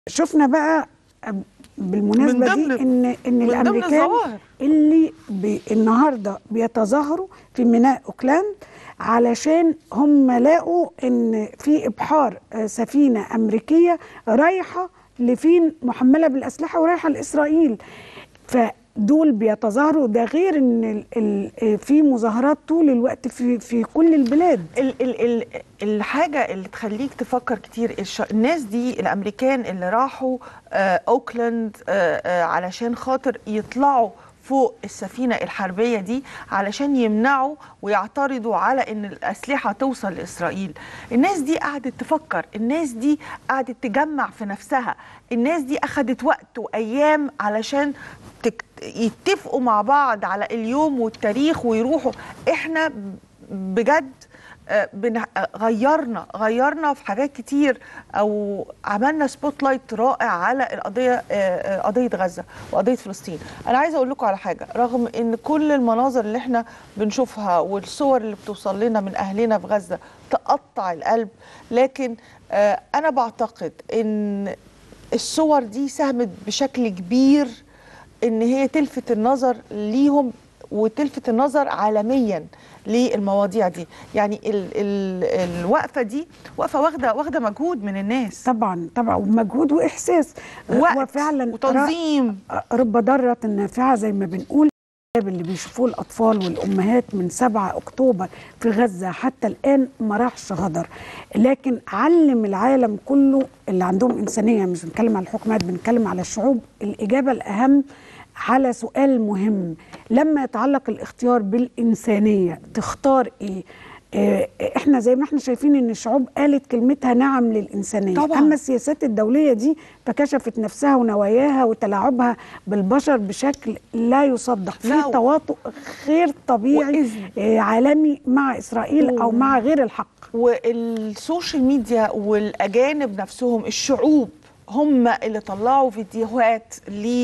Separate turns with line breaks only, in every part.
شفنا بقى بالمناسبه
من
دي
ضمن-
ان ان
من ضمن
الامريكان
الظواهر.
اللي بي النهارده بيتظاهروا في ميناء اوكلاند علشان هم لقوا ان في ابحار آه، سفينه امريكيه رايحه لفين محمله بالاسلحه ورايحه لاسرائيل فدول بيتظاهروا ده غير ان ال ال في مظاهرات طول الوقت في في كل البلاد
ال ال ال الحاجة اللي تخليك تفكر كتير الش... الناس دي الأمريكان اللي راحوا آه أوكلاند آه آه علشان خاطر يطلعوا فوق السفينة الحربية دي علشان يمنعوا ويعترضوا على ان الأسلحة توصل لإسرائيل الناس دي قعدت تفكر الناس دي قعدت تجمع في نفسها الناس دي أخدت وقت وأيام علشان تك... يتفقوا مع بعض على اليوم والتاريخ ويروحوا احنا بجد آه، بن- آه، غيرنا غيرنا في حاجات كتير او عملنا سبوت لايت رائع على القضيه آه، آه، قضيه غزه وقضيه فلسطين انا عايزه اقول لكم على حاجه رغم ان كل المناظر اللي احنا بنشوفها والصور اللي بتوصل لنا من اهلنا في غزه تقطع القلب لكن آه، انا بعتقد ان الصور دي ساهمت بشكل كبير ان هي تلفت النظر ليهم وتلفت النظر عالميا للمواضيع دي يعني ال ال الوقفه دي وقفه واخده واخده مجهود من الناس
طبعا طبعا ومجهود واحساس
وقت
هو فعلا
وتنظيم
رب ضارة نافعة زي ما بنقول اللي بيشوفوه الأطفال والأمهات من 7 أكتوبر في غزة حتى الآن ما راحش هدر لكن علم العالم كله اللي عندهم إنسانية مش بنتكلم على الحكومات بنتكلم على الشعوب الإجابة الأهم على سؤال مهم لما يتعلق الاختيار بالإنسانية تختار إيه آه، احنا زي ما احنا شايفين ان الشعوب قالت كلمتها نعم للانسانيه
طبعاً.
اما السياسات الدوليه دي فكشفت نفسها ونواياها وتلاعبها بالبشر بشكل لا يصدق في
لا، و-
تواطؤ غير طبيعي
وإذ-
آه، عالمي مع اسرائيل او مع غير الحق
والسوشيال ميديا والاجانب نفسهم الشعوب هم اللي طلعوا فيديوهات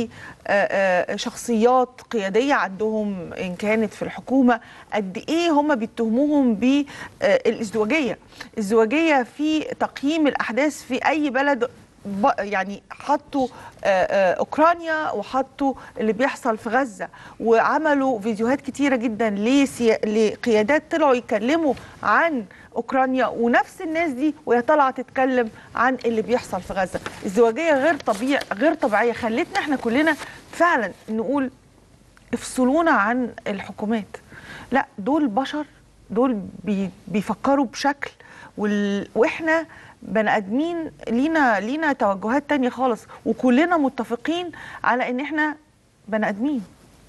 لشخصيات قياديه عندهم ان كانت في الحكومه قد ايه هم بيتهموهم بالازدواجيه الازدواجيه في تقييم الاحداث في اي بلد ب- يعني حطوا آه، آه، اوكرانيا وحطوا اللي بيحصل في غزه وعملوا فيديوهات كتيره جدا لسي- لقيادات طلعوا يتكلموا عن اوكرانيا ونفس الناس دي وهي طالعه تتكلم عن اللي بيحصل في غزه ازدواجيه غير طبيعي غير طبيعيه خلتنا احنا كلنا فعلا نقول افصلونا عن الحكومات لا دول بشر دول بي بيفكروا بشكل وال... واحنا بني ادمين لينا لينا توجهات تانية خالص وكلنا متفقين على ان احنا بني ادمين